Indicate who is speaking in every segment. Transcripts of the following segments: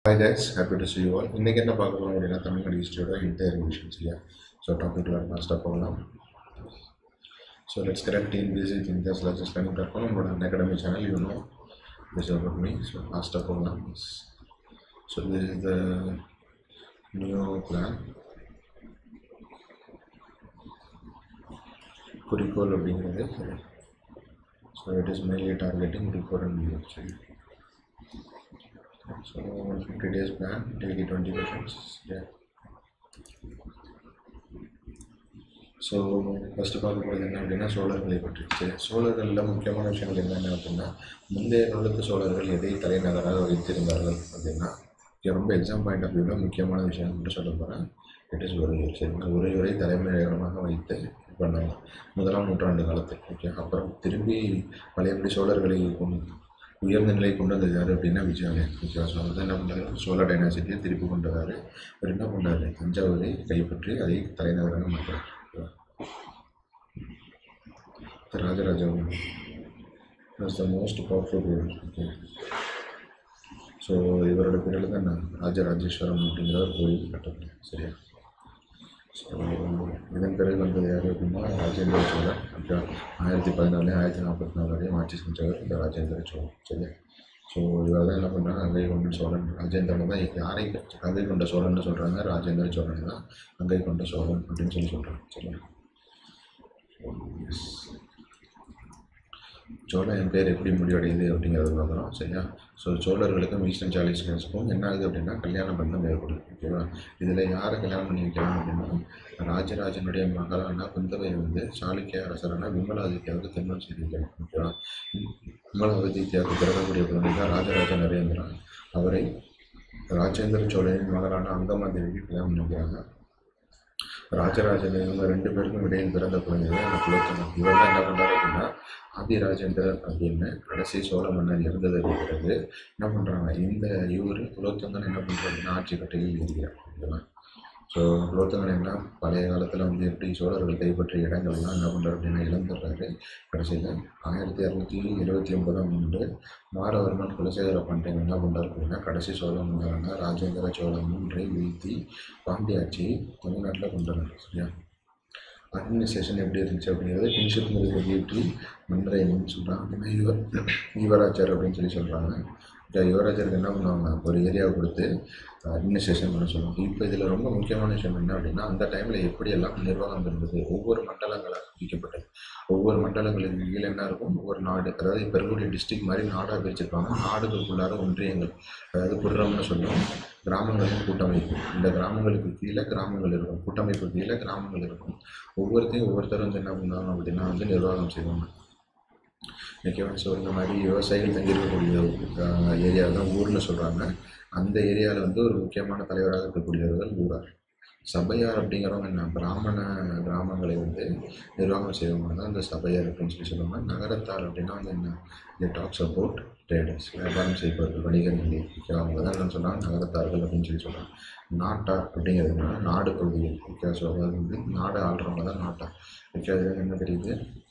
Speaker 1: Hi guys happy to see you all இன்றைக்கி என்ன பார்க்க போகிறோம் அப்படின்னா தமிழ்நாடு ஹிஸ்ட்ரியோட இன்டர் விஷன்ஸ் இல்லையா ஸோ டாபிக்ல ஃபாஸ்ட்டாக போகலாம் so let's correct team busy thing thus let's பண்ணி பார்ப்போம் நம்மளோட academy channel you know this about me so ஃபாஸ்ட்டாக போகலாம் so this is the new plan குறிக்கோள் அப்படிங்கிறது so it is mainly targeting report and view சரி So 50 days plan, daily 20 questions. Yeah. So first பார்க்க போகிறது என்ன அப்படின்னா சோழர்களை பற்றி சரி சோழர்களில் முக்கியமான விஷயங்கள் என்னென்ன அப்படின்னா முந்தைய காலத்து சோழர்கள் எதை தலைநகராக வைத்திருந்தார்கள் அப்படின்னா இது ரொம்ப எக்ஸாம் பாயிண்ட் ஆஃப் வியூவில் முக்கியமான விஷயம் மட்டும் சொல்ல போகிறேன் இட் இஸ் உரையூர் சரிங்களா உரையூரை தலைமையகமாக வைத்து பண்ணாங்க முதலாம் நூற்றாண்டு காலத்தில் ஓகே அப்புறம் திரும்பி பழையபடி சோழர்களை கொண்டு உயர்ந்த நிலை கொண்டு வந்தது யார் அப்படின்னா விஜயாலயன் ஓகேவா ஸோ அவர் என்ன பண்ணாரு சோழ டைனாசிட்டியை திருப்பி கொண்டு வராரு அவர் என்ன பண்ணாரு தஞ்சாவூரை கைப்பற்றி அதை தலைநகராக மாற்றார் ஓகேவா The Rajaraja was the most powerful rule okay so இவரோட பேரில் தான் நான் ராஜராஜேஸ்வரம் அப்படிங்கிற ஒரு கோயில் கட்டப்பட்டேன் சரியா ஸோ இதன் பிறகு வந்தது யார் அப்படின்னா ராஜேந்திர சோழன் அப்புறம் ஆயிரத்தி பதினாலு ஆயிரத்தி நாற்பத்தி நாலு வரையும் ஆட்சி செஞ்சவர் இந்த ராஜேந்திர சோழன் சரியா ஸோ இவர் தான் என்ன பண்ணுறாங்க அங்கை கொண்ட சோழன் ராஜேந்திரன் தான் யாரை கங்கை கொண்ட சோழன் சொல்கிறாங்க ராஜேந்திர சோழன் தான் அங்கை கொண்ட சோழன் அப்படின்னு சொல்லி சொல்கிறாங்க சரியா சோழ எம்பையர் எப்படி முடிவடையுது அப்படிங்கிறது பார்க்குறோம் சரியா ஸோ சோழர்களுக்கும் ஈஸ்டர்ன் சாலிஸ்களுக்கும் என்ன ஆகுது அப்படின்னா கல்யாண பந்தம் ஏற்படுது ஓகேவா இதில் யாரை கல்யாணம் பண்ணி வைக்கலாம் அப்படின்னா ராஜராஜனுடைய மகளான குந்தவை வந்து சாளுக்கிய அரசரான விமலாதித்யாவுக்கு திருமணம் செய்து வைக்கணும் ஓகேவா விமலாதித்யாவுக்கு பிறக்கக்கூடிய குழந்தை தான் ராஜராஜ நரேந்திரன் அவரை ராஜேந்திர சோழனின் மகளான அங்கமாதேவிக்கு கல்யாணம் பண்ணி வைக்கிறாங்க ராஜராஜன் இவங்க ரெண்டு பேருக்கும் இடையில் பிறந்த குழந்தை தான் அந்த குலோத்தனம் இவர் தான் என்ன பண்ணுறாரு அப்படின்னா ஆதிராஜேந்திரன் அப்படின்னு கடைசி சோழ மன்னர் இறந்ததுக்கு பிறகு என்ன பண்ணுறாங்க இந்த இவர் குலோத்தங்கன் என்ன பண்ணுறாருன்னா ஆட்சி கட்டையில் இருக்கிறார் ஓகேவா ஸோ குலோத்தங்கன் என்ன பழைய காலத்தில் வந்து எப்படி சோழர்கள் கைப்பற்றிய இடங்கள்லாம் என்ன பண்ணுறாரு அப்படின்னா இழந்துடுறாரு கடைசியில் ஆயிரத்தி இரநூத்தி இருபத்தி ஒன்பதாம் ஆண்டு மாரவர்மன் குலசேகர பாண்டியன் என்ன பண்ணுறாரு அப்படின்னா கடைசி சோழ மன்னரான ராஜேந்திர சோழ மூன்றை வீழ்த்தி பாண்டியாட்சியை தமிழ்நாட்டில் கொண்டு வராரு சரியா அட்மினிஸ்ட்ரேஷன் எப்படி இருந்துச்சு அப்படிங்கிறது கிங்ஷிப் முறையை வீட்டி மன்னரை என்னன்னு சொல்கிறாங்க அப்படின்னா யுவர் யுவராஜர் அப்படின்னு சொல்லி சொல்கிறாங்க இந்த யுவராஜருக்கு என்ன பண்ணுவாங்க ஒரு ஏரியாவை கொடுத்து அட்மினிஸ்ட்ரேஷன் பண்ண சொல்லுவாங்க இப்போ இதில் ரொம்ப முக்கியமான விஷயம் என்ன அப்படின்னா அந்த டைமில் எப்படியெல்லாம் நிர்வாகம் இருந்தது ஒவ்வொரு மண்டலங்களாக பிரிக்கப்பட்டது ஒவ்வொரு மண்டலங்களுக்கு கீழே என்ன இருக்கும் ஒவ்வொரு நாடு அதாவது இப்போ இருக்கக்கூடிய டிஸ்ட்ரிக்ட் மாதிரி நாடாக பிரிச்சிருப்பாங்க நாடுகளுக்குள்ளார ஒன்றியங்கள் அதாவது புறம்னு சொல்லுவோம் கிராமங்களின் கூட்டமைப்பு இந்த கிராமங்களுக்கு கீழே கிராமங்கள் இருக்கும் கூட்டமைப்பு கீழே கிராமங்கள் இருக்கும் ஒவ்வொருத்தையும் ஒவ்வொருத்தரும் வந்து என்ன பண்ணுவாங்க அப்படின்னா வந்து நிர்வாகம் செய்வாங்க ஓகேவா ஸோ இந்த மாதிரி விவசாயிகள் தங்கியிருக்கக்கூடிய ஏரியா தான் ஊர்னு சொல்கிறாங்க அந்த ஏரியாவில் வந்து ஒரு முக்கியமான தலைவராக இருக்கக்கூடியவர்கள் ஊரார் சபையார் அப்படிங்கிறவங்க என்ன பிராமண கிராமங்களை வந்து நிர்வாகம் செய்வங்க தான் இந்த சபையார் அப்படின்னு சொல்லி சொல்லுவாங்க நகரத்தார் அப்படின்னா வந்து என்ன இது டாக்ஸ் அபவுட் ட்ரேடர்ஸ் வியாபாரம் செய்பவர்கள் வணிகர்கள் ஓகே அவங்க தான் என்ன சொன்னாங்க நகரத்தார்கள் அப்படின்னு சொல்லி சொல்கிறாங்க நாட்டார் அப்படிங்கிறதுனா நாடு பகுதிகள் ஓகே ஸோ அதாவது வந்து நாடு ஆள்றவங்க தான் நாட்டார் ஓகே அது என்ன தெரியுது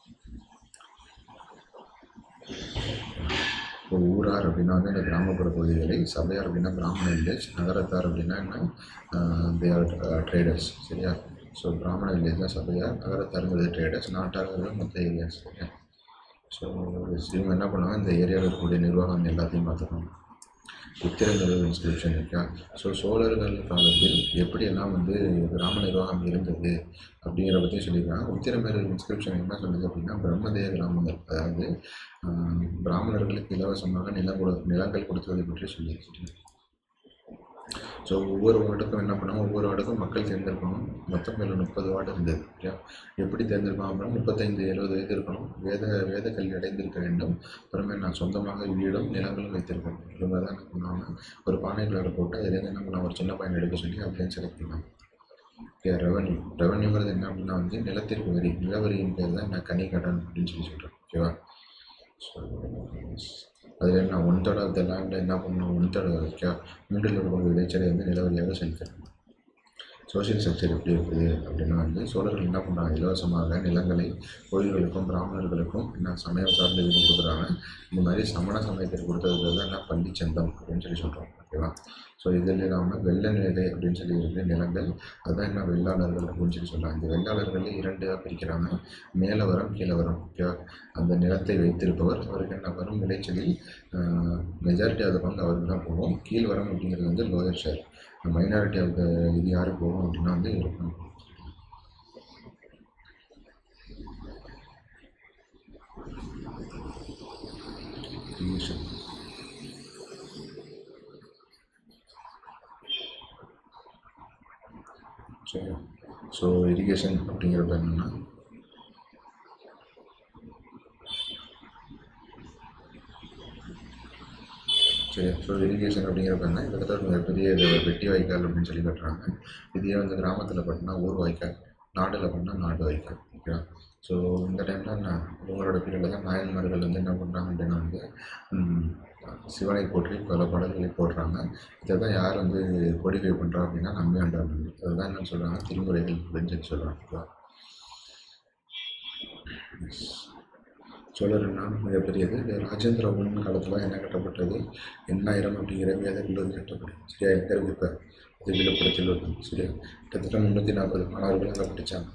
Speaker 1: இப்போ ஊரார் அப்படின்னா வந்து இந்த கிராமப்புற பகுதிகளை சபையார் அப்படின்னா பிராமண வில்லேஜ் நகரத்தார் அப்படின்னா என்ன தேர் ட்ரேடர்ஸ் சரியா ஸோ பிராமண வில்லேஜ் தான் சபையார் நகரத்தாருங்கிறது ட்ரேடர்ஸ் நாட்டாருங்கிறது மற்ற ஏரியாஸ் சரியா ஸோ இவங்க என்ன பண்ணுவாங்க இந்த ஏரியாவில் இருக்கக்கூடிய நிர்வாகம் எல்லாத்தையும் பார்த்துக்கணும் உத்திரங்கள் இன்ஸ்கிரிப்ஷன் இருக்கா ஸோ சோழர்கள் காலத்தில் எப்படியெல்லாம் வந்து கிராம நிர்வாகம் இருந்தது அப்படிங்கிற பற்றி சொல்லியிருக்காங்க உத்திரமேரர் இன்ஸ்கிரிப்ஷன் என்ன சொல்லுது அப்படின்னா பிரம்மதேய கிராமங்கள் அதாவது பிராமணர்களுக்கு இலவசமாக நிலம் கொடு நிலங்கள் கொடுத்ததை பற்றி சொல்லியிருக்கேன் ஸோ ஒவ்வொரு வார்டுக்கும் என்ன பண்ணுவாங்க ஒவ்வொரு வார்டுக்கும் மக்கள் தேர்ந்தெடுக்கணும் மொத்தம் இதில் முப்பது வார்டு இருந்தது ஓகே எப்படி தேர்ந்தெடுப்பாங்க அப்படின்னா முப்பத்தைந்து எழுபது வயது இருக்கணும் வேத வேத கல்வி அடைந்திருக்க வேண்டும் அப்புறமே நான் சொந்தமாக வீடும் நிலங்களும் வைத்திருக்கணும் இவங்க தான் என்ன பண்ணுவாங்க ஒரு பானைக்குள்ளார போட்டு அதுலேருந்து என்ன பண்ணுவாங்க ஒரு சின்ன பையன் எடுக்க சொல்லி அப்படின்னு செலக்ட் பண்ணுவாங்க ஓகே ரெவன்யூ ரெவன்யூங்கிறது என்ன அப்படின்னா வந்து நிலத்திற்கு வரி நிலவரியின் பேர் தான் நான் கனி கடன் அப்படின்னு சொல்லி சொல்கிறேன் ஓகேவா ஸோ அதில் என்ன ஒன் தேர்ட் ஆஃப் த லேண்டில் என்ன பண்ணணும் ஒன் தேர்ட் ஓகே மூன்றில் ஒரு பங்கு விளைச்சலை வந்து நிலவரியாக செலுத்தணும் சோசியல் ஸ்ட்ரக்சர் எப்படி இருக்குது அப்படின்னா வந்து சோழர்கள் என்ன பண்ணுறாங்க இலவசமாக நிலங்களை கோயில்களுக்கும் பிராமணர்களுக்கும் என்ன சமயம் சார்ந்த வீடு கொடுக்குறாங்க இந்த மாதிரி சமண சமயத்திற்கு கொடுத்தது தான் என்ன பள்ளிச்சந்தம் அப்படின்னு சொல்லி சொல்கிறோம் ஓகேவா ஸோ இதில் இல்லாமல் வெள்ள நிலை அப்படின்னு சொல்லி இருக்கு நிலங்கள் அதுதான் என்ன வெள்ளாளர்கள் அப்படின்னு சொல்லி சொல்கிறாங்க இந்த வெள்ளாளர்களே இரண்டாக பிரிக்கிறாங்க மேலே வரம் கீழே வரம் ஓகேவா அந்த நிலத்தை வைத்திருப்பவர் அவருக்கு என்ன வரும் விளைச்சலில் மெஜாரிட்டி ஆஃப் பங்கு அவருக்கு தான் போகும் கீழ் வரம் அப்படிங்கிறது வந்து லோயர் ஷேர் மைனாரிட்டி ஆஃப் இது யாருக்கு போகும் அப்படின்னா வந்து இருக்கும் creation. சரி ஸோ இரிகேஷன் அப்படிங்கிறது என்னென்னா சரி ஸோ இரிகேஷன் அப்படிங்கிறப்ப என்ன கிட்டத்தட்ட ஒரு மிகப்பெரிய இது வெட்டி வாய்க்கால் அப்படின்னு சொல்லி கட்டுறாங்க இதே வந்து கிராமத்தில் பார்த்தீங்கன்னா ஊர் வாய்க்கால் நாட்டில் பண்ணால் நாடு வாய்க்கால் ஓகேவா ஸோ இந்த டைமில் நான் இவங்களோட பீரியடில் தான் நாயன்மார்கள் வந்து என்ன பண்ணுறாங்க அப்படின்னா வந்து ம், சிவனை போற்றி பல பாடல்களை போடுறாங்க இதை தான் யார் வந்து கோடிஃபை பண்ணுறா அப்படின்னா நம்பி ஆண்டாள் அதுதான் என்ன சொல்கிறாங்க திருமுறைகள் அப்படின்னு சொல்லி சொல்கிறாங்க ஓகேவா சோழர்னா மிகப்பெரியது இது ராஜேந்திர ஒன் காலத்தில் என்ன கட்டப்பட்டது எண்ணாயிரம் அப்படிங்கிற வேத கல்லூரி கட்டப்பட்டது சரியா எங்கே இருக்கு இப்போ இது விழுப்புரத்தில் இருக்கு சரியா கிட்டத்தட்ட முந்நூற்றி நாற்பது மாணவர்கள் அங்கே படித்தாங்க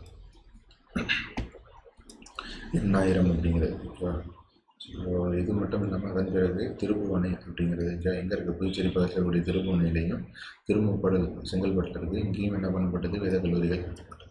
Speaker 1: எண்ணாயிரம் அப்படிங்கிறது ஓகேவா ஸோ இது மட்டும் இல்லாமல் அதன் பிறகு திருப்புவனை அப்படிங்கிறது இங்கே எங்கே இருக்குது புதுச்சேரி பக்கத்தில் இருக்கக்கூடிய திருப்புவனையிலையும் திருமுப்படு செங்கல்பட்டில் இருக்குது இங்கேயும் என்ன பண்ணப்பட்டது வேத கல்லூரிகள் கட்டப்பட்டது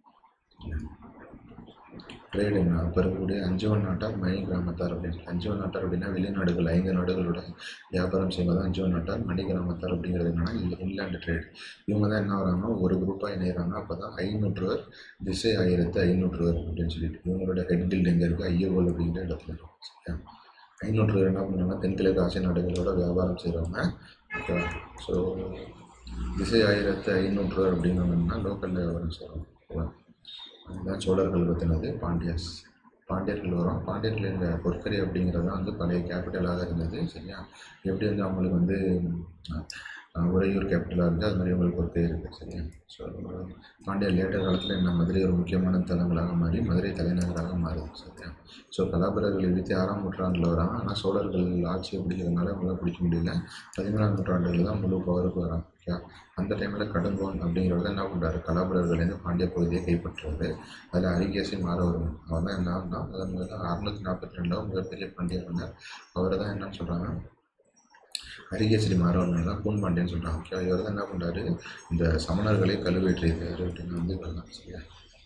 Speaker 1: ட்ரேட் என்ன அப்போ இருக்கக்கூடிய அஞ்சுவன் நாட்டார் மணி கிராமத்தார் அப்படின்னு அஞ்சுவன் நாட்டார் அப்படின்னா வெளிநாடுகள் ஐந்து நாடுகளோட வியாபாரம் செய்வது அஞ்சுவன் நாட்டார் மணி கிராமத்தார் அப்படிங்கிறது என்னன்னா இல்ல- இன்லாண்டு ட்ரேட் இவங்க தான் என்ன வராங்கன்னா ஒரு குரூப்பாக இணைகிறாங்க அப்போ தான் ஐநூற்றுவர் திசை ஆயிரத்து ஐநூற்றுவர் அப்படின்னு சொல்லிட்டு இவங்களோட ஹெட் கில்ட் எங்கே இருக்குது ஐயோகோல் அப்படிங்கிற இடத்துல இருக்கும் சரியா ஐநூற்றுவர் என்ன பண்ணுறாங்கன்னா தென்கிழக்கு ஆசிய நாடுகளோட வியாபாரம் செய்கிறவங்க ஓகேவா ஸோ திசை ஆயிரத்து ஐநூற்றுவர் அப்படின்னு வந்தோம்னா லோக்கலில் வியாபாரம் செய்கிறோம் ஓகேவா அதுதான் சோழர்கள் பற்றினது பாண்டியர்ஸ் பாண்டியர்கள் வரும் பாண்டியர்களின் பொற்கரை அப்படிங்கிறது தான் வந்து பழைய கேபிட்டலாக இருந்தது சரியா எப்படி வந்து அவங்களுக்கு வந்து அஹ், உறையூர் கேபிட்டலாக இருக்குது அது மாதிரி உங்களுக்கு பொற்கரை இருக்குது சரியா ஸோ பாண்டியர் லேட்டர் காலத்தில் என்ன மதுரை ஒரு முக்கியமான தலங்களாக மாறி மதுரை தலைநகராக மாறுது சரியா ஸோ கலாபரர்கள் இருபத்தி ஆறாம் நூற்றாண்டில் வராங்க ஆனால் சோழர்கள் ஆட்சியை பிடிக்கிறதுனால அவங்களால பிடிக்க முடியல பதிமூணாம் நூற்றாண்டில் தான் முழு பவருக்கு வராங்க ஓகே அந்த டைமில் கடுங்கோன் அப்படிங்கிறவர் என்ன பண்ணுறாரு கலாபரர்கள்லேருந்து பாண்டிய பகுதியை கைப்பற்றுறது அதில் அரிகேசி மாறவர்மன் அவர் தான் என்னன்னா முதன் முதல்ல அறுநூத்தி நாற்பத்தி ரெண்டாவது மிகப்பெரிய பாண்டிய மன்னர் அவர் தான் என்னன்னு சொல்கிறாங்க அரிகேசரி மாறவர்மன் தான் பூன் பாண்டியன்னு சொல்கிறாங்க ஓகே இவர் தான் என்ன பண்ணுறாரு இந்த சமணர்களை கழுவேற்றியிருக்காரு அப்படின்னு வந்து சொல்லலாம் சரியா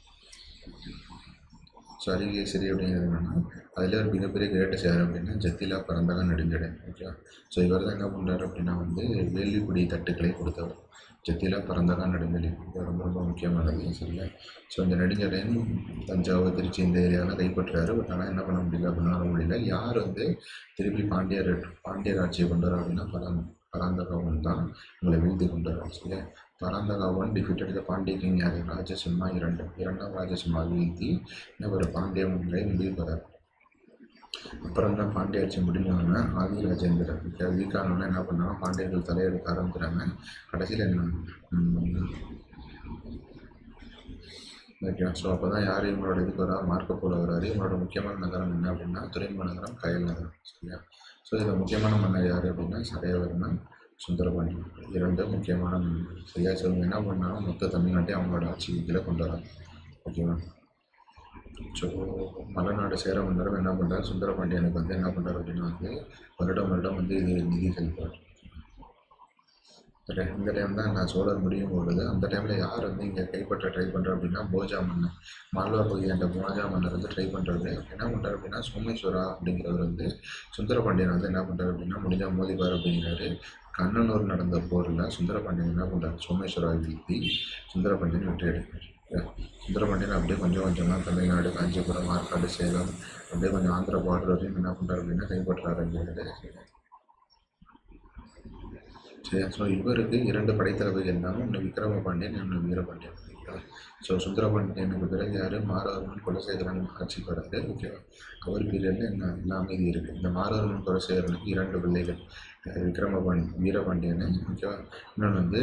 Speaker 1: ஸோ அரிகேசரி அப்படிங்கிறது என்னென்னா அதில் ஒரு மிகப்பெரிய கிரேட்டஸ் யார் அப்படின்னா ஜத்திலா பரந்தகா நெடுஞ்சடை ஓகே ஸோ இவர் தான் என்ன பண்ணுறாரு அப்படின்னா வந்து வேள்விக்குடி தட்டுக்களை கொடுத்தவர் ஜத்திலா பரந்தகா நெடுஞ்சடை இது ரொம்ப ரொம்ப முக்கியமானது சரியா ஸோ இந்த நெடுஞ்சடையன் தஞ்சாவூர் திருச்சி இந்த ஏரியாவில் கைப்பற்றுறாரு பட் ஆனால் என்ன பண்ண முடியல அப்படின்னா வர முடியல யார் வந்து திருப்பி பாண்டியர் பாண்டியர் ஆட்சியை கொண்டு வர அப்படின்னா பராந்த பராந்தகாவன் தான் உங்களை வீழ்த்தி கொண்டு வரார் சரியா பராந்தகாவன் டிஃபிட்டட் த பாண்டிய கிங் யார் ராஜசிம்மா இரண்டு இரண்டாம் ராஜசிம்மா வீழ்த்தி என்ன ஒரு பாண்டிய முறை முடிவு பெறார் அப்புறம் தான் பாண்டிய ஆட்சி முடிஞ்சவங்க ஆதி ராஜேந்திரன் வீக்கானவங்க என்ன பண்ணாங்க பாண்டியர்கள் தலையெடுக்க ஆரம்பிக்கிறாங்க கடைசியில் என்ன ம், ஓகே ஸோ அப்போ தான் யார் இவங்களோட இதுக்கு வரா மார்க்க போல வராரு இவங்களோட முக்கியமான நகரம் என்ன அப்படின்னா துறைமுக நகரம் கயல் நகரம் சரியா ஸோ இதில் முக்கியமான மன்னர் யார் அப்படின்னா சடையவர்மன் சுந்தரபாண்டியன் இரண்டு முக்கியமான மன்னர் சரியா ஸோ இவங்க என்ன பண்ணாங்க மொத்த தமிழ்நாட்டையும் அவங்களோட ஆட்சி கீழே கொண்டு வராங்க ஓகேவா ஸோ மலைநாடு சேர மன்னரும் என்ன பண்ணுறாரு சுந்தரபாண்டியனுக்கு வந்து என்ன பண்ணுறாரு அப்படின்னா வந்து வருடம் வருடம் வந்து இது நிதி செலுத்துறாரு சரி, இந்த டைம் தான் நான் சோழர் முடியும் பொழுது அந்த டைமில் யார் வந்து இங்கே கைப்பற்ற ட்ரை பண்ணுறா அப்படின்னா போஜா மன்னர் மால்வா பகுதி என்ற போஜா மன்னர் வந்து ட்ரை பண்ணுறது என்ன பண்ணுறாரு அப்படின்னா சோமேஸ்வரா அப்படிங்கிறவர் வந்து சுந்தரபாண்டியன் வந்து என்ன பண்ணுறாரு அப்படின்னா முடிஞ்சா மோதிபார் அப்படிங்கிறாரு கண்ணனூர் நடந்த போரில் சுந்தரபாண்டியன் என்ன பண்ணுறாரு சோமேஸ்வரா வீழ்த்தி சுந்தரபாண்டியன் வெற்றி அடைகிறார் சுந்தரபாண்டியன் அப்படியே கொஞ்சம் கொஞ்சமாக தமிழ்நாடு காஞ்சிபுரம் ஆற்காடு சேலம் அப்படியே கொஞ்சம் ஆந்திர பார்டர் வரையும் என்ன பண்ணுறாரு அப்படின்னா கைப்பற்றாரு அப்படிங்கிறது சரி ஸோ இவருக்கு இரண்டு படைத்தளபதிகள் இருந்தாங்க ஒன்று விக்ரம பாண்டியன் இன்னொன்று வீரபாண்டியன் ஓகேவா ஸோ சுந்தரபாண்டியனுக்கு பிறகு யார் மாரவர்மன் குலசேகரன் ஆட்சிக்கு வராரு ஓகேவா அவர் பீரியடில் என்ன எல்லாமே இது இருக்குது இந்த மாரவர்மன் குலசேகரனுக்கு இரண்டு பிள்ளைகள் அஹ் விக்ரம பாண்டி வீரபாண்டியன் ஓகேவா இன்னொன்று வந்து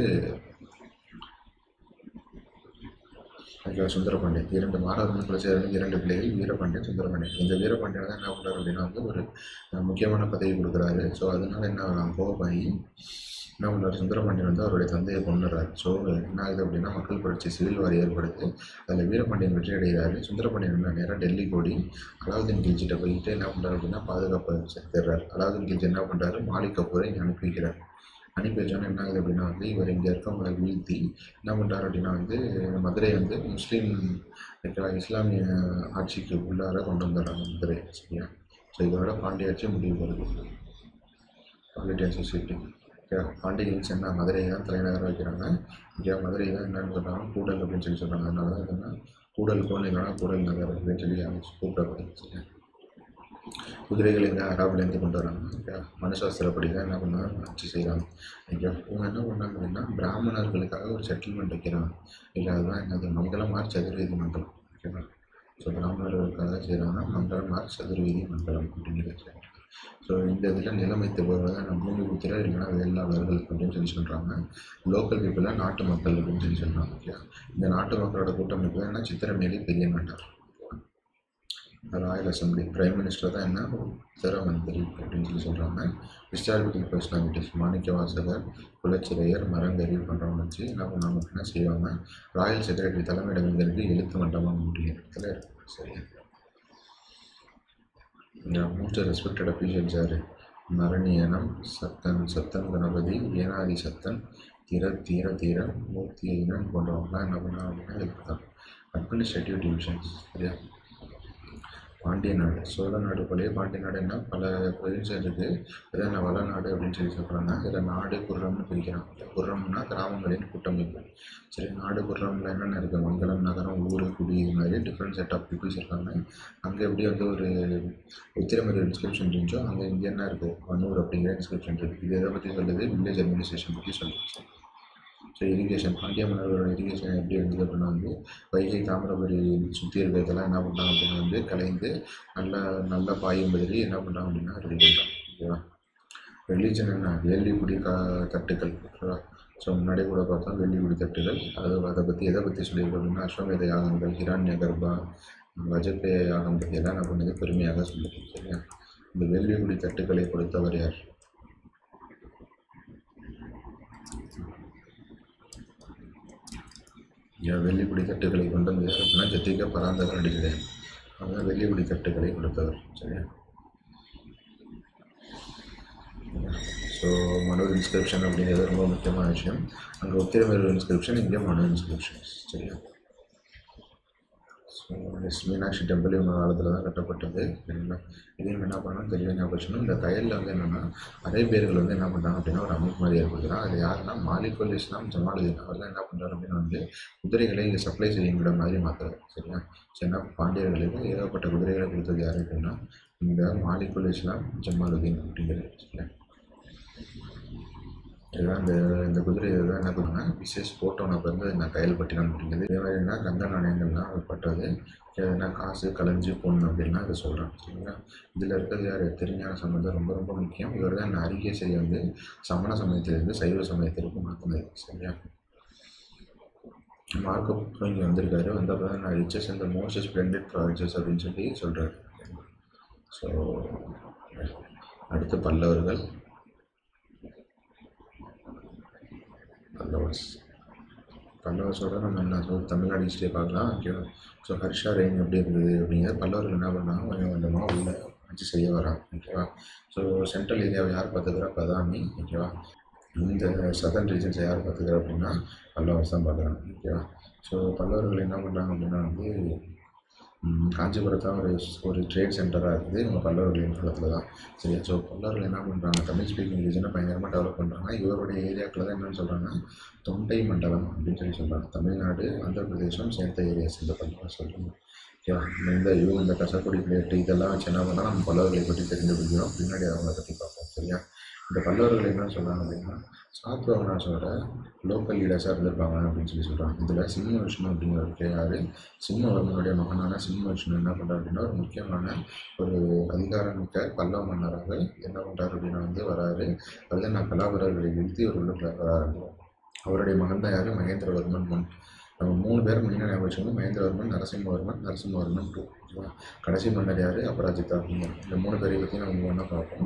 Speaker 1: ஓகேவா சுந்தரபாண்டியன் இரண்டு மாரவர்மன் குலசேகரனுக்கு இரண்டு பிள்ளைகள் வீரபாண்டியன் சுந்தரபாண்டியன் இந்த வீரபாண்டியன் தான் என்ன பண்ணுறாரு அப்படின்னா வந்து ஒரு அஹ், முக்கியமான பதவி கொடுக்குறாரு ஸோ அதனால என்ன ஆகலாம் கோபாயி என்ன பண்ணுறாரு சுந்தரபாண்டியன் வந்து அவருடைய தந்தையை கொண்டுறாரு ஸோ என்ன ஆகுது அப்படின்னா மக்கள் புரட்சி சிவில் வார் ஏற்படுது அதில் வீரபாண்டியன் வெற்றி அடைகிறாரு சுந்தரபாண்டியன் என்ன நேராக டெல்லி ஓடி அலாவுதீன் கில்ஜிட்ட போயிட்டு என்ன பண்ணுறாரு அப்படின்னா பாதுகாப்பு தேடுறாரு அலாவுதீன் கில்ஜி என்ன பண்ணுறாரு மாலிக் கபூரை இங்கே அனுப்பி வைக்கிறார் அனுப்பி வச்சோன்னே என்ன ஆகுது அப்படின்னா வந்து இவர் இங்கே இருக்கவங்களை வீழ்த்தி என்ன பண்ணுறாரு அப்படின்னா வந்து மதுரை வந்து முஸ்லீம் இருக்கிற இஸ்லாமிய ஆட்சிக்கு உள்ளார கொண்டு வந்துடுறாங்க மதுரை சரியா ஸோ இதோட பாண்டிய ஆட்சி முடிவு வருது பாலிட்டியன் சொசைட்டி ஓகே பாண்டியன்ஸ் என்ன மதுரையை தான் தலைநகரம் வைக்கிறாங்க இங்கே மதுரை தான் என்னன்னு சொல்கிறாங்க கூடல் அப்படின்னு சொல்லி சொல்கிறாங்க அதனால தான் என்னன்னா கூடல் கோணிலான கூடல் நகர் அப்படின்னு சொல்லி கூப்பிடப்படுது சரியா குதிரைகள் எங்கே அராபிலேருந்து கொண்டு வராங்க ஓகே மனுசாஸ்திரப்படி தான் என்ன பண்ணாங்க ஆட்சி செய்கிறாங்க ஓகே இவங்க என்ன பண்ணாங்க அப்படின்னா பிராமணர்களுக்காக ஒரு செட்டில்மெண்ட் வைக்கிறாங்க இல்லை அதுதான் என்னது மங்களம் மார்ச் சதுர்வேதி மண்டலம் ஓகேவா ஸோ பிராமணர்களுக்காக செய்கிறாங்க மங்களம் மார்ச் சதுர்வேதி மண்டலம் அப்படிங்கிறது ஸோ இந்த இதில் நிலைமைத்து போகிறத பூமி புத்திரர் இல்லைன்னா வேளாளர்கள் அப்படின்னு சொல்லி சொல்கிறாங்க லோக்கல் பீப்புளாக நாட்டு மக்கள் அப்படின்னு சொல்லி சொல்கிறாங்க ஓகே இந்த நாட்டு மக்களோட கூட்டமைப்பு தான் என்ன சித்திரமேலி பெரிய நாட்டார் ராயல் அசம்பிளி பிரைம் மினிஸ்டர் தான் என்ன உத்தர மந்திரி அப்படின்னு சொல்லி சொல்கிறாங்க ஹிஸ்டாரிக்கல் பர்சனாலிட்டிஸ் மாணிக்க வாசகர் குலச்சிறையர் மரங்கரி பண்ணுறவங்க வச்சு என்ன பண்ணுவாங்க அப்படின்னா செய்வாங்க ராயல் செக்ரட்டரி தலைமையிடம் எங்கே இருக்குது எழுத்து மண்டபம் அப்படிங்கிற இடத்துல இருக்கு சரியா மோஸ்ட் ரெஸ்பெக்டட் அஃபீஷியல்ஸ் யார் மரணியனம் சத்தன் சத்தன் கணபதி ஏனாதி சத்தன் தீர தீர தீர மூர்த்தி இனம் போன்றவங்களாம் என்ன பண்ணாங்க அப்படின்னா இருக்காங்க அட்மினிஸ்ட்ரேட்டிவ் டிவிஷன்ஸ் சரியா பாண்டிய நாடு சோழ நாடு போலயே பாண்டிய நாடு என்ன பல ப்ரொவின்ஸ் இருக்குது இதான் வளநாடு அப்படின்னு சொல்லி சொல்கிறாங்க இதில் நாடு குர்ரம்னு பிரிக்கிறாங்க குர்ரம்னா கிராமங்களின் கூட்டமைப்பு சரி நாடு குர்ரம்ல என்னென்ன இருக்குது மங்கலம் நகரம் ஊர் குடி இது மாதிரி டிஃப்ரெண்ட் செட் ஆஃப் பீப்புள்ஸ் இருக்காங்க அங்கே எப்படி வந்து ஒரு உத்திரமேரி இன்ஸ்கிரிப்ஷன் இருந்துச்சோ அங்கே இங்கே என்ன இருக்குது வன்னூர் அப்படிங்கிற இன்ஸ்கிரிப்ஷன் இருக்குது இது எதை பற்றி சொல்லுது வில்லேஜ் அட்மினிஸ்ட்ரேஷன் பற்றி சொல்லுது ஸோ இரிகேஷன் பாண்டிய மன்னர்களோட இரிகேஷன் எப்படி இருந்தது அப்படின்னா வந்து வைகை தாமிரபரணி சுற்றி இருக்கிறதெல்லாம் என்ன பண்ணுறாங்க அப்படின்னா வந்து கலைந்து நல்ல நல்ல பாயும் பதிலி என்ன பண்ணுறாங்க அப்படின்னா ரெடி பண்ணுறாங்க ஓகேவா ரிலீஜன் என்ன வேள்விக்குடி கா தட்டுக்கள் ஓகேவா ஸோ முன்னாடியே கூட பார்த்தோம் வெள்ளிக்குடி தட்டுகள் அது அதை பற்றி எதை பற்றி சொல்லியிருக்கோம் அப்படின்னா அஸ்வமேத யாகங்கள் ஹிரண்ய கர்ப்பா வஜப்பேய யாகம் பற்றியெல்லாம் என்ன பண்ணுது பெருமையாக சொல்லுது சரியா இந்த வெள்ளிக்குடி தட்டுக்களை கொடுத்தவர் யார் ஏன் வெள்ளிக்குடி தட்டுகளை கொண்டு வந்து யார் அப்படின்னா ஜத்திக பராந்தகர் அடிக்கிறேன் அவங்க வெள்ளிக்குடி தட்டுகளை கொடுத்தவர் சரியா ஸோ மனு இன்ஸ்கிரிப்ஷன் அப்படிங்கிறது ரொம்ப முக்கியமான விஷயம் அங்கே உத்திரமேரூர் இன்ஸ்கிரிப்ஷன் இங்கே மனு இன்ஸ்கிரிப்ஷன்ஸ் சரியா ஸோ எஸ் மீனாட்சி டெம்பிள் இவங்க காலத்தில் தான் கட்டப்பட்டது சரிங்களா இதையும் என்ன பண்ணணும் தெளிவாக ஞாபகம் வச்சுக்கணும் இந்த கையலில் வந்து என்னென்னா அரேபியர்கள் வந்து என்ன பண்ணுறாங்க அப்படின்னா ஒரு அமைப்பு மாதிரி ஏற்படுத்துகிறாங்க அது யாருன்னா மாலிகுல் இஸ்லாம் ஜமாலுதீன் அவர் தான் என்ன பண்ணுறாரு அப்படின்னா வந்து குதிரைகளை இங்கே சப்ளை செய்யும் இடம் மாதிரி மாற்றுறாரு சரியா சரினா பாண்டியர்களுக்கு ஏகப்பட்ட குதிரைகளை கொடுத்தது யார் அப்படின்னா இந்த மாலிகுல் இஸ்லாம் ஜமாலுதீன் அப்படிங்கிறது சரியா இதுதான் இந்த இந்த குதிரை தான் என்ன பண்ணுவாங்க விசேஷ் போட்டோனக்கு வந்து நான் கையல்பட்டினம் அப்படிங்கிறது இதே மாதிரி என்ன கந்த நாணயங்கள்லாம் அது பட்டது எதுனா காசு கலைஞ்சு பொண்ணு அப்படின்னா இதை சொல்கிறேன் சரிங்களா இதில் இருக்கிறது யார் திருஞான சம்பந்தம் ரொம்ப ரொம்ப முக்கியம் இவர் தான் இந்த அரிகேசரி வந்து சமண சமயத்திலிருந்து சைவ சமயத்திற்கு மாற்றினது சரியா மார்க்கப் இங்கே வந்திருக்காரு வந்தப்போ தான் நான் ரிச்சஸ் இந்த மோஸ்ட் ஸ்ப்ளெண்டட் ப்ராஜெக்ட்ஸ் அப்படின்னு சொல்லி சொல்கிறாரு ஸோ அடுத்து பல்லவர்கள் பல்லவர்ஸ் பல்லவர்ஸோட நம்ம என்ன ஸோ தமிழ்நாடு ஹிஸ்ட்ரியை பார்க்கலாம் ஓகேவா ஸோ ஹர்ஷா ரெயின் எப்படி இருந்தது அப்படிங்கிறது பல்லவர்கள் என்ன பண்ணாங்க கொஞ்சம் கொஞ்சமாக உள்ள ஆட்சி செய்ய வராங்க ஓகேவா ஸோ சென்ட்ரல் ஏரியாவை யார் பார்த்துக்கிறா பதாமி ஓகேவா இந்த சதர்ன் ரீஜன்ஸை யார் பார்த்துக்கிறா அப்படின்னா பல்லவர்ஸ் தான் பார்க்குறாங்க ஓகேவா ஸோ பல்லவர்கள் என்ன பண்ணுறாங்க அப்படின்னா வந்து ம், காஞ்சிபுரத்தை ஒரு ஒரு ட்ரேட் சென்டராக இருக்குது இவங்க பல்லவர்களின் காலத்தில் தான் சரியா ஸோ பல்லவர்கள் என்ன பண்ணுறாங்க தமிழ் ஸ்பீக்கிங் ரீஜனை பயங்கரமாக டெவலப் பண்ணுறாங்க இவருடைய ஏரியாக்களில் தான் என்னென்னு சொல்கிறாங்க தொண்டை மண்டலம் அப்படின்னு சொல்லி சொல்கிறாங்க தமிழ்நாடு ஆந்திர பிரதேசம் சேர்த்த ஏரியாஸ் இந்த பல்லவர் சொல்கிறாங்க ஓகேவா இந்த இவங்க இந்த கசக்குடி பிளேட்டு இதெல்லாம் வச்சு என்ன பண்ணால் நம்ம பல்லவர்களை பற்றி தெரிந்து கொள்கிறோம் பின்னாடி அவங்கள பற்றி பார்ப்போம் சரியா இந்த பல்லவர்கள் என்ன சொல்கிறாங்க அப்படின்னா சாத்வகனாசோட லோக்கல் லீடர்ஸாக இருந்திருப்பாங்க அப்படின்னு சொல்லி சொல்கிறாங்க இதில் சிம்ம விஷ்ணு அப்படிங்கிற யார் சிம்மவர்மனுடைய மகனான சிம்ம விஷ்ணு என்ன பண்ணுறாரு அப்படின்னா ஒரு முக்கியமான ஒரு அதிகாரமிக்க பல்லவ மன்னராக என்ன பண்ணுறாரு அப்படின்னா வந்து வராரு அதில் நான் கலாபுரர்களை வீழ்த்தி ஒரு உள்ளுக்குள்ள வராரு அவருடைய மகன் தான் யார் மகேந்திரவர்மன் முன் நம்ம மூணு பேர் மெயினாக ஞாபகம் வச்சுக்கணும் மகேந்திரவர்மன் நரசிம்மவர்மன் நரசிம்மவர்மன் டூ ஓகேவா கடைசி மன்னர் யார் அபராஜிதா அப்படிங்கிற இந்த மூணு பேரை பற்றி நம்ம ஒன்றா பார்ப்போம்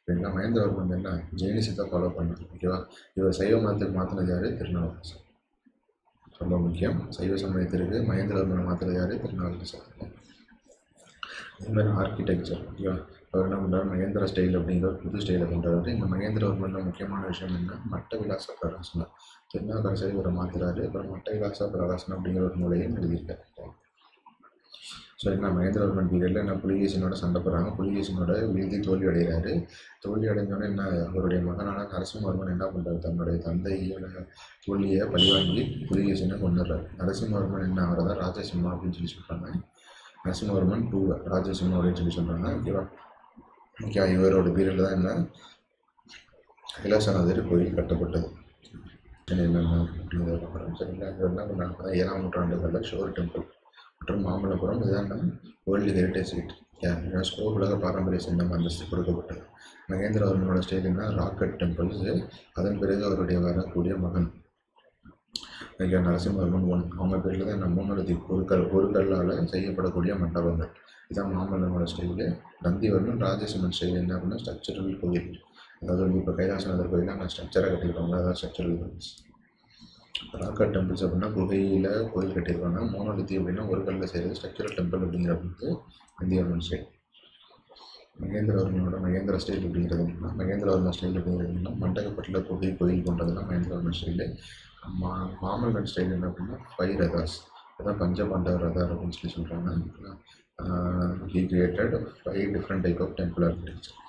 Speaker 1: சரிங்களா மகேந்திரவர்மன் என்ன ஜெயினிசத்தை ஃபாலோ பண்ணார் ஓகேவா இவர் சைவ மதத்துக்கு மாற்றினது யார் திருநாவுக்கரசர் ரொம்ப முக்கியம் சைவ சமயத்திற்கு மகேந்திரவர்மனை மாற்றுறது யார் திருநாவுக்கரசர் அதே மாதிரி ஆர்கிடெக்சர் ஓகேவா அவர் என்ன பண்ணுறாரு மகேந்திர ஸ்டைல் அப்படிங்கிற ஒரு புது ஸ்டைலை பண்ணுறாரு இந்த மகேந்திரவர்மனில் முக்கியமான விஷயம் என்ன மட்ட விலாச பிரகாசனம் திருநாவுக்கரசர் இவரை மாற்றுறாரு அப்புறம் மட்ட விலாச பிரகாசனம் அப்படிங்கிற ஒரு நூலையும் எழுதியிருக்காரு ஸோ என்ன மகேந்திரவர்மன் பீரியடில் என்ன புலிகேசனோட சண்டை போடுறாங்க புலிகேசனோட வீழ்த்தி தோல்வி அடைகிறாரு தோல்வி அடைஞ்சோடனே என்ன அவருடைய மகனான நரசிம்மவர்மன் என்ன பண்ணுறாரு தன்னுடைய தந்தையோட தோல்வியை பழிவாங்கி புலிகேசனை கொண்டுடுறாரு நரசிம்மவர்மன் என்ன அவரை தான் ராஜசிம்மா அப்படின்னு சொல்லி சொல்கிறாங்க நரசிம்மவர்மன் டூ ராஜசிம்மா அப்படின்னு சொல்லி சொல்கிறாங்க ஓகேவா ஓகே இவரோட பீரியடில் தான் என்ன கைலாசநாதர் கோயில் கட்டப்பட்டது சரி, என்னென்ன அப்படிங்கிறத பார்க்குறோம் சரிங்களா இவர் என்ன பண்ணாங்க ஏழாம் நூற்றாண்டுகளில் ஷோர் டெம்பிள் மற்றும் மாமல்லபுரம் இதான் வேர்ல்டு ஹெரிட்டேஜ் சைட் யுனெஸ்கோ உலக பாரம்பரிய சின்னம் அந்தஸ்து கொடுக்கப்பட்டது மகேந்திரவர்மனோட ஸ்டைல்னா ராக்கெட் டெம்பிள்ஸ் அதன் பிறகு அவருடைய வரக்கூடிய மகன் மிக நரசிம்மவர்மன் ஒன் அவங்க பேரில் தான் நம்ம மூணு ஒரு கல் ஒரு கல்லால் செய்யப்படக்கூடிய மண்டபங்கள் இதான் மாமல்லனோட ஸ்டைலு நந்திவர்மன் ராஜசிம்மன் ஸ்டைல் என்ன அப்படின்னா ஸ்ட்ரக்சரல் கோயில் அதாவது வந்து இப்போ கைலாசநாதர் கோயிலில் நான் ஸ்ட்ரக்சராக கட்டியிருக்காங்க அதான் ஸ்ட்ரக்சரல் கோயில்ஸ் ராக்கெட் டெம்பிள்ஸ் அப்படின்னா குகையில் கோயில் கட்டியிருக்காங்க மோனோலித்தி அப்படின்னா ஒரு கல்லில் செய்கிறது ஸ்ட்ரக்சரல் டெம்பிள் அப்படிங்கிறது நந்திவர்மன் ஸ்டைல் மகேந்திரவர்மனோட மகேந்திர ஸ்டைல் அப்படிங்கிறது என்னன்னா மகேந்திரவர்மன் ஸ்டைல் அப்படிங்கிறது என்னன்னா மண்டகப்பட்டில் குகை கோயில் கொண்டதெல்லாம் மகேந்திரவர்மன் ஸ்டைலு மா மாமல்லன் ஸ்டைல் என்ன அப்படின்னா ஃபைவ் ரதாஸ் அதான் பஞ்சபாண்டவ ரதார் அப்படின்னு சொல்லி சொல்கிறாங்க he created five different type of temple architecture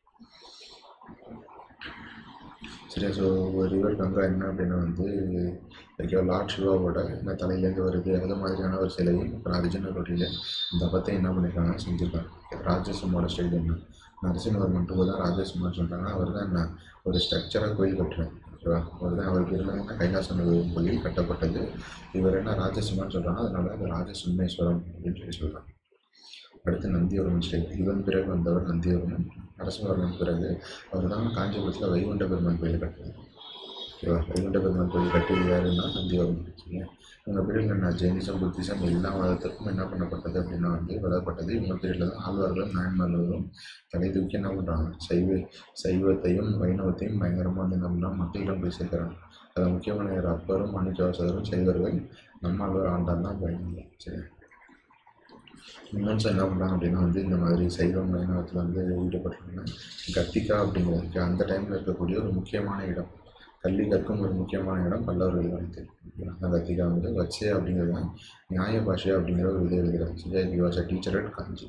Speaker 1: சரியா ஸோ ஒரு ரிவர் கங்கா என்ன அப்படின்னா வந்து ஓகே லார்ட் சிவாவோட என்ன தலையிலேருந்து வருது அது மாதிரியான ஒரு சிலையும் அப்புறம் அர்ஜுனருடைய தபத்தை என்ன பண்ணியிருக்காங்க செஞ்சுருக்காங்க ராஜசிம்மோட ஸ்டைல் என்ன நரசிம்மவர்மன் டூ தான் ராஜசிம்மன் சொல்கிறாங்க அவர் தான் என்ன ஒரு ஸ்ட்ரக்சராக கோயில் கட்டுறாரு ஓகேவா அவர் தான் அவர் பேரில் என்ன கைலாசம் கோயில் கட்டப்பட்டது இவர் என்ன ராஜசிம்மன் சொல்கிறாங்க அதனால அது ராஜசிம்மேஸ்வரம் அப்படின்னு சொல்லி சொல்கிறாங்க அடுத்து நந்திவர்மன் ஸ்டைல் இவன் பிறகு வந்தவர் நந்திவர்மன் நரசிம்மவர்மன் பிறகு அவர் தான் காஞ்சிபுரத்தில் வைகுண்ட பெருமான் கோயில் கட்டினது ஓகேவா வைகுண்ட பெருமான் கோயில் கட்டியது யாருன்னா நந்திவர்மன் சரியா இவங்க பீரியடில் என்ன ஜெயினிசம் புத்திசம் எல்லா மதத்திற்கும் என்ன பண்ணப்பட்டது அப்படின்னா வந்து வளரப்பட்டது இவங்க பீரியடில் தான் ஆழ்வார்களும் நாயன்மார்களும் தலை தூக்கி என்ன பண்ணுறாங்க சைவ சைவத்தையும் வைணவத்தையும் பயங்கரமாக வந்து என்ன பண்ணால் மக்களிடம் போய் சேர்க்குறாங்க அதில் முக்கியமான யார் அப்பரும் மாணிக்கவாசகரும் சைவர்கள் நம்ம ஆழ்வார் ஆண்டான் தான் பயணிங்க சரியா இன்னொன்று என்ன பண்ணுறாங்க அப்படின்னா வந்து இந்த மாதிரி சைவம் வைணவத்தில் வந்து ஈடுபட்டிருக்காங்க கத்திகா அப்படிங்கிறது அந்த டைமில் இருக்கக்கூடிய ஒரு முக்கியமான இடம் கல்வி கற்கும் ஒரு முக்கியமான இடம் பல்லவர்கள் வந்து அந்த கத்திகா வந்து வச்சே அப்படிங்கிறது தான் நியாய பாஷை அப்படிங்கிற ஒரு இதை எழுதுகிறார் சரியா he was a teacher at Kanchi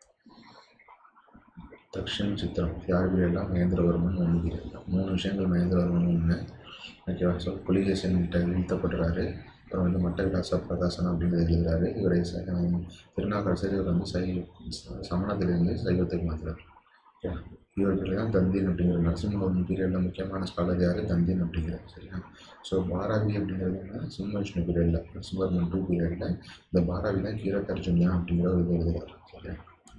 Speaker 1: Dakshin Chitram யார் வீரெல்லாம் மகேந்திரவர்மன் ஒன்று வீரர்கள் மூணு விஷயங்கள் மகேந்திரவர்மன் ஒன்று ஓகேவா ஸோ புலிகேசன் கிட்ட வீழ்த்தப்படுறாரு அப்புறம் வந்து மட்ட விலாச பிரகாசன் அப்படிங்கிறது எழுதுறாரு இவரை ச- திருநாவுக்கரசர் இவர் வந்து சை சமணத்திலிருந்து சைவத்துக்கு மாற்றுறாரு ஓகே இவர் பேர் தான் தந்தின் அப்படிங்கிற நரசிம்மவர்மன் பீரியடில் முக்கியமான ஸ்காலர் யார் தந்தின் அப்படிங்கிறார் சரியா ஸோ பாராவி அப்படிங்கிறது என்ன சிம்ம விஷ்ணு பீரியடில் நரசிம்மவர்மன் டூ பீரியடில் இந்த பாராவி தான் கீரக்கர்ஜுன்யா அப்படிங்கிற ஒரு இது எழுதுறாரு சரியா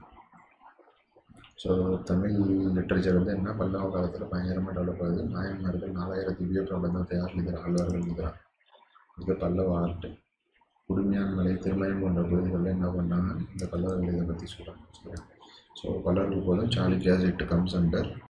Speaker 1: ஸோ தமிழ் லிட்ரேச்சர் வந்து என்ன பல்லவ காலத்தில் பயங்கரமாக டெவலப் ஆகுது நாயன்மார்கள் நாலாயிரம் திவ்ய பிரபந்தத்தை யார் எழுதுகிறா ஆழ்வார்கள் எழுதுகிறார் இது பல்லவ ஆர்ட் குடுமையான மலை திருமயம் போன்ற பகுதிகளில் என்ன பண்ணாங்க இந்த பல்லவர்கள் இதை பற்றி சொல்கிறாங்க சரியா ஸோ பல்லவர்கள் போதும் சாளுக்கியாஸ் இட் கம்ஸ் அண்டர்